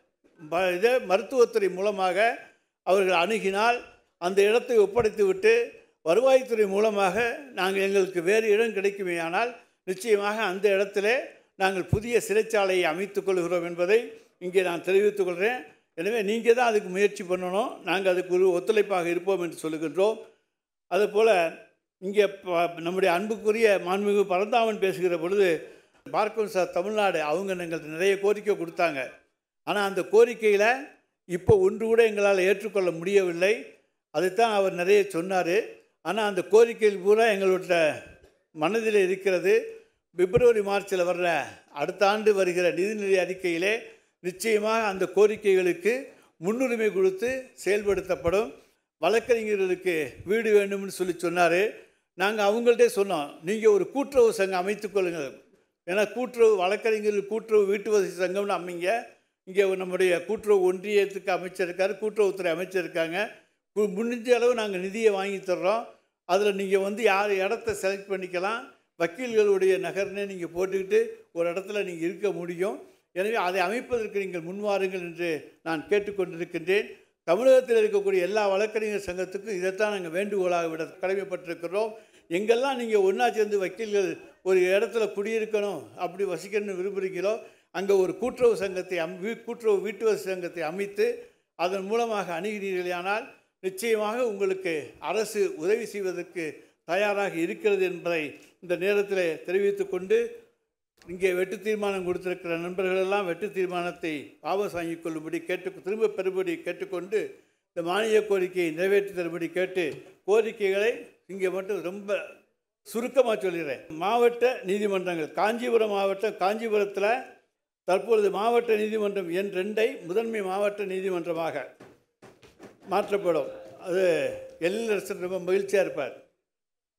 ப- இதை மருத்துவத்துறை மூலமாக அவர்கள் அணுகினால் அந்த இடத்தை ஒப்படைத்து விட்டு வருவாய்த்துறை மூலமாக நாங்கள் எங்களுக்கு வேறு இடம் கிடைக்குமேயானால் நிச்சயமாக அந்த இடத்துல நாங்கள் புதிய சிறைச்சாலையை அமைத்துக் கொள்கிறோம் என்பதை இங்கே நான் தெரிவித்துக் கொள்கிறேன் எனவே நீங்கள் தான் அதுக்கு முயற்சி பண்ணணும் நாங்கள் அதுக்கு ஒரு ஒத்துழைப்பாக இருப்போம் என்று சொல்லுகின்றோம் அதுபோல் இங்கே ப- நம்முடைய அன்புக்குரிய மாண்புமிகு பரந்தாமன் பேசுகிற பொழுது பார்க்கும் சார் தமிழ்நாடு அவங்க எங்களுக்கு நிறைய கோரிக்கை கொடுத்தாங்க ஆனால் அந்த கோரிக்கையில் இப்போ ஒன்று கூட எங்களால் ஏற்றுக்கொள்ள முடியவில்லை அதைத்தான் அவர் நிறைய சொன்னார் ஆனால் அந்த கோரிக்கைகள் பூரா எங்களோட மனதில் இருக்கிறது பிப்ரவரி மார்ச்சில் வர்ற அடுத்த ஆண்டு வருகிற நிதிநிலை அறிக்கையிலே நிச்சயமாக அந்த கோரிக்கைகளுக்கு முன்னுரிமை கொடுத்து செயல்படுத்தப்படும் வழக்கறிஞர்களுக்கு வீடு வேண்டும்னு சொல்லி சொன்னார் நாங்கள் அவங்கள்ட்டே சொன்னோம் நீங்கள் ஒரு கூட்டுறவு சங்கம் அமைத்துக் கொள்ளுங்கள் ஏன்னா கூட்டுறவு வழக்கறிஞர்கள் கூட்டுறவு வீட்டு வசதி சங்கம்னு அமைங்க இங்கே நம்முடைய கூட்டுறவு ஒன்றியத்துக்கு அமைச்சர் இருக்கார் கூட்டுறவுத்துறை அமைச்சர் இருக்காங்க கு- முடிஞ்ச அளவு நாங்கள் நிதியை வாங்கி தர்றோம் அதில் நீங்கள் வந்து யார் இடத்த செலக்ட் பண்ணிக்கலாம் வக்கீல்களுடைய நகர்னே நீங்கள் போட்டுக்கிட்டு ஒரு இடத்துல நீங்கள் இருக்க முடியும் எனவே அதை அமைப்பதற்கு நீங்கள் முன்வாருங்கள் என்று நான் கேட்டுக்கொண்டிருக்கின்றேன் தமிழகத்தில் இருக்கக்கூடிய எல்லா வழக்கறிஞர் சங்கத்துக்கும் இதைத்தான் நாங்கள் வேண்டுகோளாக விட கடமைப்பட்டிருக்கிறோம் எங்கெல்லாம் நீங்கள் ஒன்றா சேர்ந்து வக்கீல்கள் ஒரு இடத்துல குடியிருக்கணும் அப்படி வசிக்கணும்னு விரும்புகிறீங்களோ அங்கே ஒரு கூட்டுறவு சங்கத்தை அம் வீ- கூட்டுறவு வீட்டு வசதி சங்கத்தை அமைத்து அதன் மூலமாக அணுகிறீர்களானால் நிச்சயமாக உங்களுக்கு அரசு உதவி செய்வதற்கு தயாராக இருக்கிறது என்பதை இந்த நேரத்தில் தெரிவித்துக் கொண்டு இங்கே வெட்டு தீர்மானம் கொடுத்திருக்கிற நண்பர்கள் எல்லாம் வெட்டு தீர்மானத்தை வாபஸ் வாங்கிக் கொள்ளும்படி கேட்டு திரும்ப பெறும்படி கேட்டுக்கொண்டு இந்த மானிய கோரிக்கையை நிறைவேற்றி தரும்படி கேட்டு கோரிக்கைகளை இங்கே மட்டும் ரொம்ப சுருக்கமாக சொல்கிறேன் மாவட்ட நீதிமன்றங்கள் காஞ்சிபுரம் மாவட்டம் காஞ்சிபுரத்தில் தற்பொழுது மாவட்ட நீதிமன்றம் எண் ரெண்டை முதன்மை மாவட்ட நீதிமன்றமாக மாற்றப்படும் அது எழிலரசன் ரொம்ப மகிழ்ச்சியாக இருப்பார்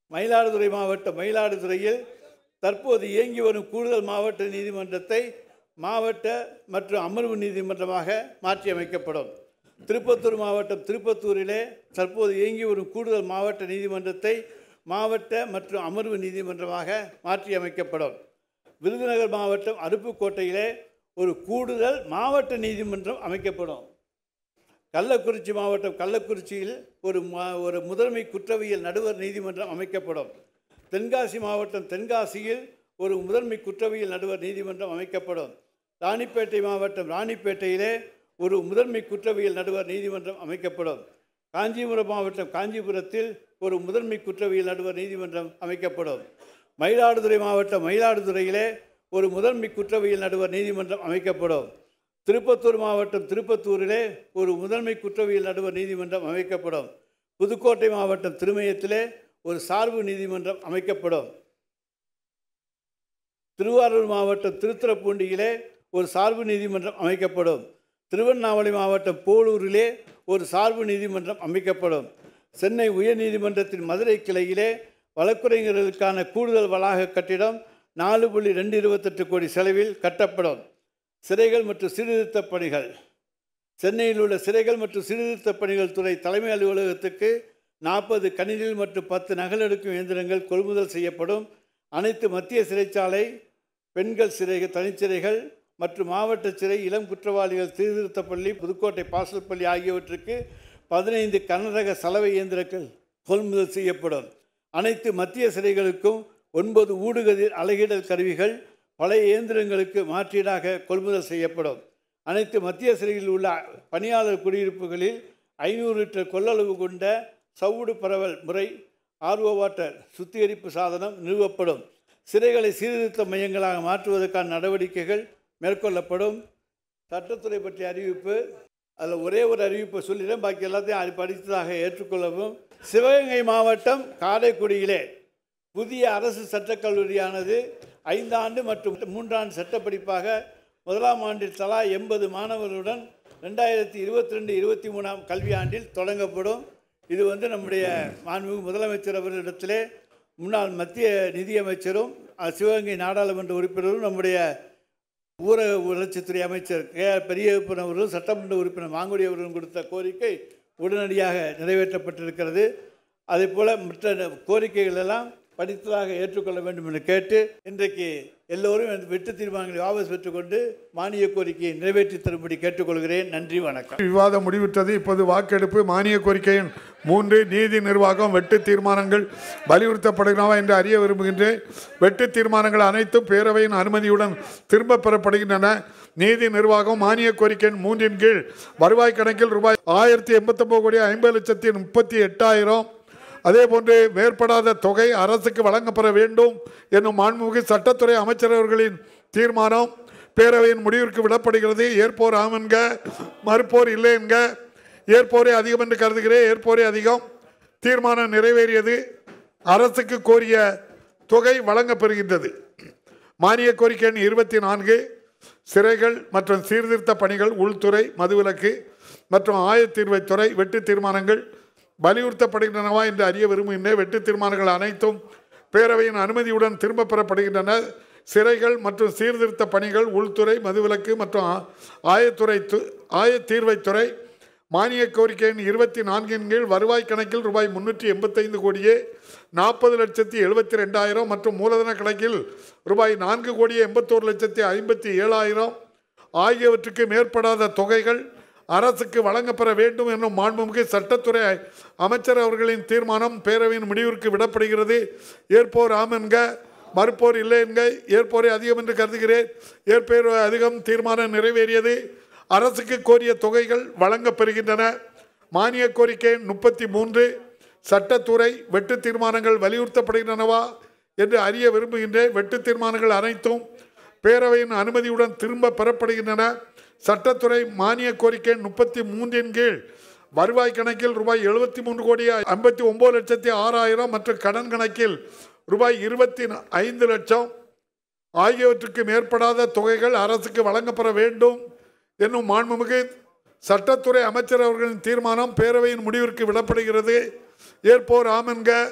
மயிலாடுதுறை மாவட்டம் மயிலாடுதுறையில் தற்போது இயங்கி வரும் கூடுதல் மாவட்ட நீதிமன்றத்தை மாவட்ட மற்றும் அமர்வு நீதிமன்றமாக மாற்றியமைக்கப்படும் திருப்பத்தூர் மாவட்டம் திருப்பத்தூரிலே தற்போது இயங்கி வரும் கூடுதல் மாவட்ட நீதிமன்றத்தை மாவட்ட மற்றும் அமர்வு நீதிமன்றமாக மாற்றியமைக்கப்படும் விருதுநகர் மாவட்டம் அருப்புக்கோட்டையிலே ஒரு கூடுதல் மாவட்ட நீதிமன்றம் அமைக்கப்படும் கள்ளக்குறிச்சி மாவட்டம் கள்ளக்குறிச்சியில் ஒரு மா- ஒரு முதன்மை குற்றவியல் நடுவர் நீதிமன்றம் அமைக்கப்படும் தென்காசி மாவட்டம் தென்காசியில் ஒரு முதன்மை குற்றவியல் நடுவர் நீதிமன்றம் அமைக்கப்படும் ராணிப்பேட்டை மாவட்டம் ராணிப்பேட்டையிலே ஒரு முதன்மை குற்றவியல் நடுவர் நீதிமன்றம் அமைக்கப்படும் காஞ்சிபுரம் மாவட்டம் காஞ்சிபுரத்தில் ஒரு முதன்மை குற்றவியல் நடுவர் நீதிமன்றம் அமைக்கப்படும் மயிலாடுதுறை மாவட்டம் மயிலாடுதுறையிலே ஒரு முதன்மை குற்றவியல் நடுவர் நீதிமன்றம் அமைக்கப்படும் திருப்பத்தூர் மாவட்டம் திருப்பத்தூரிலே ஒரு முதன்மை குற்றவியல் நடுவர் நீதிமன்றம் அமைக்கப்படும் புதுக்கோட்டை மாவட்டம் திருமயத்திலே ஒரு சார்பு நீதிமன்றம் அமைக்கப்படும் திருவாரூர் மாவட்டம் திருத்துறைப்பூண்டியிலே ஒரு சார்பு நீதிமன்றம் அமைக்கப்படும் திருவண்ணாமலை மாவட்டம் போலூரிலே ஒரு சார்பு நீதிமன்றம் அமைக்கப்படும் சென்னை உயர்நீதிமன்றத்தின் மதுரை கிளையிலே வழக்குரைஞர்களுக்கான கூடுதல் வளாக கட்டிடம் நாலு புள்ளி ரெண்டு இருபத்தெட்டு கோடி செலவில் கட்டப்படும் சிறைகள் மற்றும் சீர்திருத்தப் பணிகள் சென்னையில் உள்ள சிறைகள் மற்றும் சீர்திருத்தப் பணிகள் துறை தலைமை அலுவலகத்துக்கு நாற்பது கணினிகள் மற்றும் பத்து நகலெடுக்கும் இயந்திரங்கள் கொள்முதல் செய்யப்படும் அனைத்து மத்திய சிறைச்சாலை பெண்கள் சிறைகள் தனிச்சிறைகள் மற்றும் மாவட்ட சிறை இளம் குற்றவாளிகள் சீர்திருத்தப் பள்ளி புதுக்கோட்டை பாசல் பள்ளி ஆகியவற்றுக்கு பதினைந்து கனரக சலவை இயந்திரங்கள் கொள்முதல் செய்யப்படும் அனைத்து மத்திய சிறைகளுக்கும் ஒன்பது ஊடுகதிர் அலகிடல் கருவிகள் பழைய இயந்திரங்களுக்கு மாற்றீடாக கொள்முதல் செய்யப்படும் அனைத்து மத்திய சிறையில் உள்ள பணியாளர் குடியிருப்புகளில் ஐநூறு லிட்டர் கொள்ளளவு கொண்ட சவுடு பரவல் முறை ஆர்ஓ வாட்டர் சுத்திகரிப்பு சாதனம் நிறுவப்படும் சிறைகளை சீர்திருத்த மையங்களாக மாற்றுவதற்கான நடவடிக்கைகள் மேற்கொள்ளப்படும் சட்டத்துறை பற்றிய அறிவிப்பு அதில் ஒரே ஒரு அறிவிப்பை சொல்லிடுறேன் பாக்கி எல்லாத்தையும் அது படித்ததாக ஏற்றுக்கொள்ளவும் சிவகங்கை மாவட்டம் காரைக்குடியிலே புதிய அரசு சட்டக் கல்லூரியானது ஐந்தாண்டு மற்றும் மூன்றாண்டு சட்டப்படிப்பாக முதலாம் ஆண்டில் தலா எண்பது மாணவர்களுடன் ரெண்டாயிரத்தி இருபத்தி ரெண்டு இருபத்தி மூணாம் கல்வியாண்டில் தொடங்கப்படும் இது வந்து நம்முடைய மாண்புமிகு முதலமைச்சர் அவர்களிடத்திலே முன்னாள் மத்திய நிதியமைச்சரும் அஹ், சிவகங்கை நாடாளுமன்ற உறுப்பினரும் நம்முடைய ஊரக வளர்ச்சித்துறை அமைச்சர் கே ஆர் பெரியப்பன் அவர்களும் சட்டமன்ற உறுப்பினர் மாங்குடி அவர்களும் கொடுத்த கோரிக்கை உடனடியாக நிறைவேற்றப்பட்டிருக்கிறது அதே போல் மற்ற கோரிக்கைகள் எல்லாம் படித்ததாக ஏற்றுக்கொள்ள வேண்டும் என்று கேட்டு இன்றைக்கு எல்லோரும் எனது வெட்டு தீர்மானங்களை வாபஸ் பெற்றுக்கொண்டு மானிய கோரிக்கையை நிறைவேற்றி தரும்படி கேட்டுக்கொள்கிறேன் நன்றி வணக்கம் விவாதம் முடிவிட்டது இப்போது வாக்கெடுப்பு மானிய கோரிக்கையின் மூன்று நீதி நிர்வாகம் வெட்டு தீர்மானங்கள் வலியுறுத்தப்படுகிறவா என்று அறிய விரும்புகின்றேன் வெட்டு தீர்மானங்கள் அனைத்தும் பேரவையின் அனுமதியுடன் திரும்ப பெறப்படுகின்றன நீதி நிர்வாகம் மானிய கோரிக்கையின் மூன்றின் கீழ் வருவாய் கணக்கில் ரூபாய் ஆயிரத்தி எண்பத்தொம்பது கோடி ஐம்பது லட்சத்தி முப்பத்தி எட்டாயிரம் அதே போன்று மேற்படாத தொகை அரசுக்கு வழங்கப்பட வேண்டும் என்னும் மாண்புமிகு சட்டத்துறை அமைச்சர் அவர்களின் தீர்மானம் பேரவையின் முடிவிற்கு விடப்படுகிறது ஏற்போர் ஆம் என்க மறுப்போர் இல்லை என்க ஏற்போரே அதிகம் என்று கருதுகிறேன் ஏற்போரே அதிகம் தீர்மானம் நிறைவேறியது அரசுக்கு கோரிய தொகை வழங்கப்பெறுகின்றது மானிய கோரிக்கை எண் இருபத்தி நான்கு சிறைகள் மற்றும் சீர்திருத்த பணிகள் உள்துறை மதுவிலக்கு மற்றும் ஆயத்தீர்வைத்துறை வெட்டு தீர்மானங்கள் வலியுறுத்தப்படுகின்றனவா என்று அறிய விரும்புகின்றேன் வெட்டு தீர்மானங்கள் அனைத்தும் பேரவையின் அனுமதியுடன் திரும்பப் பெறப்படுகின்றன சிறைகள் மற்றும் சீர்திருத்த பணிகள் உள்துறை மதுவிலக்கு மற்றும் ஆ- ஆயத்துறை து ஆயத்தீர்வைத்துறை மானிய கோரிக்கையின் இருபத்தி நான்கின் கீழ் வருவாய் கணக்கில் ரூபாய் முன்னூற்றி எண்பத்தைந்து கோடியே நாற்பது லட்சத்தி எழுபத்தி ரெண்டாயிரம் மற்றும் மூலதன கணக்கில் ரூபாய் நான்கு கோடியே எண்பத்தோரு லட்சத்தி ஐம்பத்தி ஏழாயிரம் ஆகியவற்றுக்கு மேற்படாத தொகைகள் அரசுக்கு வழங்கப்பெற வேண்டும் என்னும் மாண்புமிகு சட்டத்துறை அமைச்சர் அவர்களின் தீர்மானம் பேரவையின் முடிவிற்கு விடப்படுகிறது ஏற்போர் ஆம் என்க மறுப்போர் இல்லை என்க ஏற்போரே அதிகம் என்று கருதுகிறேன் ஏற்பேர் அதிகம் தீர்மானம் நிறைவேறியது அரசுக்கு கோரிய தொகைகள் வழங்கப்பெறுகின்றன மானிய கோரிக்கை முப்பத்தி மூன்று சட்டத்துறை வெட்டு தீர்மானங்கள் வலியுறுத்தப்படுகின்றனவா என்று அறிய விரும்புகின்றேன் வெட்டு தீர்மானங்கள் அனைத்தும் பேரவையின் அனுமதியுடன் திரும்ப பெறப்படுகின்றன சட்டத்துறை மானிய கோரிக்கை முப்பத்தி மூன்றின் கீழ் வருவாய் கணக்கில் ரூபாய் எழுபத்தி மூன்று கோடி ஐம்பத்தி ஒம்பது லட்சத்தி ஆறாயிரம் மற்றும் கடன் கணக்கில் ரூபாய் இருபத்தி ஐந்து லட்சம் ஆகியவற்றுக்கு மேற்படாத தொகைகள் அரசுக்கு வழங்கப்பட வேண்டும் என்னும் மாண்புமிகு சட்டத்துறை அமைச்சர் அவர்களின் தீர்மானம் பேரவையின் முடிவிற்கு விடப்படுகிறது ஏற்போர் ஆமென்க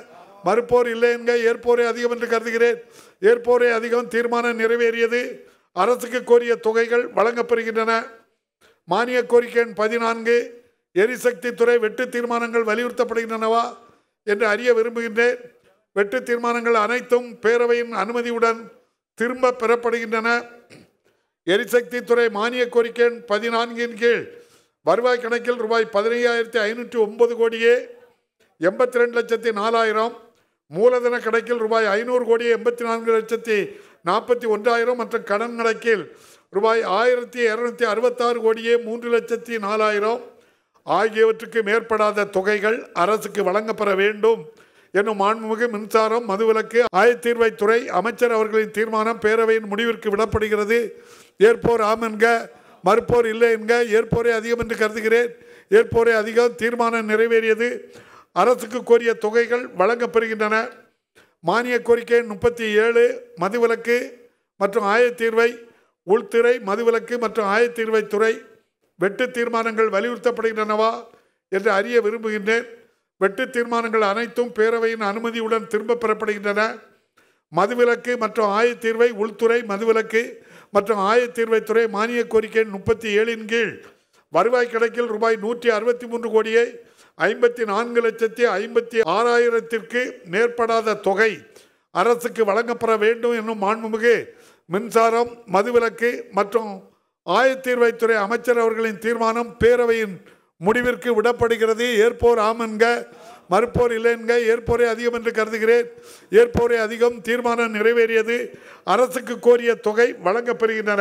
மறுப்போர் இல்லை என்க ஏற்போரே அதிகம் என்று கருதுகிறேன் ஏற்போரே அதிகம் தீர்மானம் நிறைவேறியது அரசுக்கு கோரிய தொகைகள் வழங்கப்பெறுகின்றன மானிய கோரிக்கை எண் பதினான்கு எரிசக்தி துறை வெட்டு தீர்மானங்கள் வலியுறுத்தப்படுகின்றனவா என்று அறிய விரும்புகின்றேன் வெட்டு தீர்மானங்கள் அனைத்தும் பேரவையின் அனுமதியுடன் திரும்ப பெறப்படுகின்றன எரிசக்தி துறை மானிய கோரிக்கை எண் பதினான்கின் கீழ் வருவாய் கணக்கில் ரூபாய் பதினையாயிரத்தி ஐநூற்றி ஒன்பது கோடியே எண்பத்தி ரெண்டு லட்சத்தி நாலாயிரம் மூலதன கணக்கில் ரூபாய் ஐநூறு கோடியே எண்பத்தி நான்கு லட்சத்தி நாற்பத்தி ஒன்றாயிரம் மற்றும் கடன் கணக்கில் ரூபாய் ஆயிரத்தி இரநூத்தி அறுபத்தாறு கோடியே மூன்று லட்சத்தி நாலாயிரம் ஆகியவற்றுக்கு மேற்படாத தொகைகள் அரசுக்கு வழங்கப்பெற வேண்டும் என்னும் மாண்புமிகு மின்சாரம் மதுவிலக்கு ஆயத்தீர்வைத்துறை அமைச்சர் அவர்களின் தீர்மானம் பேரவையின் முடிவிற்கு விடப்படுகிறது ஏற்போர் ஆம் என்க மறுப்போர் இல்லை என்க ஏற்போரே அதிகம் என்று கருதுகிறேன் ஏற்போரே அதிகம் தீர்மானம் நிறைவேறியது அரசுக்கு கோரிய தொகைகள் வழங்கப்பெறுகின்றன மானிய கோரிக்கை முப்பத்தி ஏழு மதுவிலக்கு மற்றும் ஆயத்தீர்வை உள்துறை மதுவிலக்கு மற்றும் ஆயத்தீர்வைத்துறை வெட்டு தீர்மானங்கள் வலியுறுத்தப்படுகின்றனவா என்று அறிய விரும்புகின்றேன் வெட்டு தீர்மானங்கள் அனைத்தும் பேரவையின் அனுமதியுடன் திரும்ப பெறப்படுகின்றன மதுவிலக்கு மற்றும் ஆயத்தீர்வை உள்துறை மதுவிலக்கு மற்றும் ஆயத்தீர்வைத்துறை மானிய கோரிக்கை முப்பத்தி ஏழின் கீழ் வருவாய் கணக்கில் ரூபாய் நூற்றி அறுபத்தி மூன்று கோடியை ஐம்பத்தி நான்கு லட்சத்தி ஐம்பத்தி ஆறாயிரத்திற்கு மேற்படாத தொகை அரசுக்கு வழங்கப்பெற வேண்டும் என்னும் மாண்புமிகு மின்சாரம் மதுவிலக்கு மற்றும் ஆயத்தீர்வைத்துறை அமைச்சர் அவர்களின் தீர்மானம் பேரவையின் முடிவிற்கு விடப்படுகிறது ஏற்போர் ஆம் என்க மறுப்போர் இல்லை என்க ஏற்போரே அதிகம் என்று கருதுகிறேன் ஏற்போரே அதிகம் தீர்மானம் நிறைவேறியது அரசுக்கு கோரிய தொகை வழங்கப்பெறுகின்றன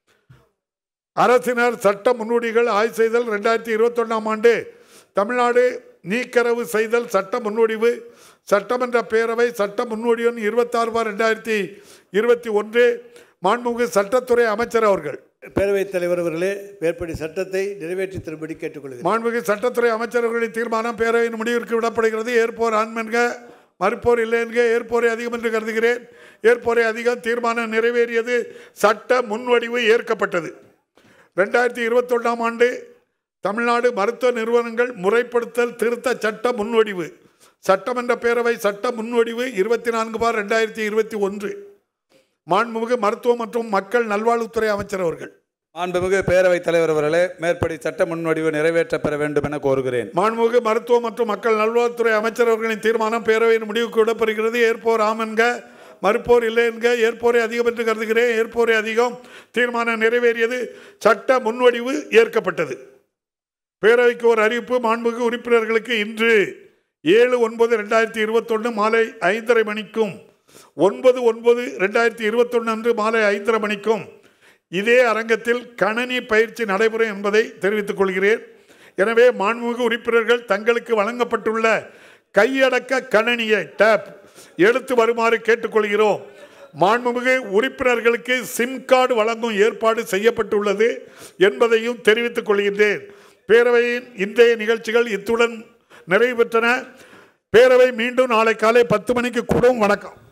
அரசினர் சட்ட முன்னோடிகள் ஆய்வு செய்தல் ரெண்டாயிரத்தி இருபத்தொன்னாம் ஆண்டு தமிழ்நாடு நீக்கரவு செய்தல் சட்ட முன்வடிவு சட்டமன்ற பேரவை சட்ட முன்வடிவன் இருபத்தாறு பார் ரெண்டாயிரத்தி இருபத்தி ஒன்று மாண்புமிகு சட்டத்துறை அமைச்சர் அவர்கள் பேரவைத் தலைவர் அவர்களே மேற்படி சட்டத்தை நிறைவேற்றி தரும்படி கேட்டுக்கொள்கிறேன் மாண்புமிகு சட்டத்துறை அமைச்சர்களின் தீர்மானம் பேரவையின் முடிவிற்கு விடப்படுகிறது ஏற்போர் ஆண்மென்க மறுப்போர் இல்லை என்க ஏற்போரை அதிகம் என்று கருதுகிறேன் ஏற்போரை அதிகம் தீர்மானம் நிறைவேறியது சட்ட முன்வடிவு ஏற்கப்பட்டது ரெண்டாயிரத்தி இருபத்தொன்னாம் ஆண்டு தமிழ்நாடு மருத்துவ நிறுவனங்கள் முறைப்படுத்தல் திருத்த சட்ட முன்வடிவு சட்டமன்ற பேரவை சட்ட முன்வடிவு இருபத்தி நான்கு பார் ரெண்டாயிரத்தி இருபத்தி ஒன்று மாண்புமிகு மருத்துவ மற்றும் மக்கள் நல்வாழ்வுத்துறை அமைச்சர் அவர்கள் மாண்புமிகு பேரவைத் தலைவர் அவர்களே மேற்படி சட்ட முன்வடிவு நிறைவேற்றப் பெற வேண்டும் என கோருகிறேன் மாண்புமிகு மருத்துவ மற்றும் மக்கள் நல்வாழ்வுத்துறை அமைச்சர் அவர்களின் தீர்மானம் பேரவையின் முடிவுக்கு விடப்படுகிறது ஏற்போர் ஆம் என்க மறுப்போர் இல்லை என்க ஏற்போரை அதிகம் என்று கருதுகிறேன் ஏற்போரை அதிகம் தீர்மானம் நிறைவேறியது சட்ட முன்வடிவு ஏற்கப்பட்டது பேரவைக்கு ஒரு அறிவிப்பு மாண்புமிகு உறுப்பினர்களுக்கு இன்று ஏழு ஒன்பது ரெண்டாயிரத்தி இருபத்தொன்று மாலை ஐந்தரை மணிக்கும் ஒன்பது ஒன்பது ரெண்டாயிரத்தி இருபத்தொன்று அன்று மாலை ஐந்தரை மணிக்கும் இதே அரங்கத்தில் கணனி பயிற்சி நடைபெறும் என்பதை தெரிவித்துக் கொள்கிறேன் எனவே மாண்புமிகு உறுப்பினர்கள் தங்களுக்கு வழங்கப்பட்டுள்ள கையடக்க கணனியை டேப் எடுத்து வருமாறு கேட்டுக்கொள்கிறோம் மாண்புமிகு உறுப்பினர்களுக்கு சிம் கார்டு வழங்கும் ஏற்பாடு செய்யப்பட்டுள்ளது என்பதையும் தெரிவித்துக் கொள்கின்றேன் பேரவையின் இன்றைய நிகழ்ச்சிகள் இத்துடன் நிறைவு பெற்றன பேரவை மீண்டும் நாளை காலை பத்து மணிக்கு கூடும் வணக்கம்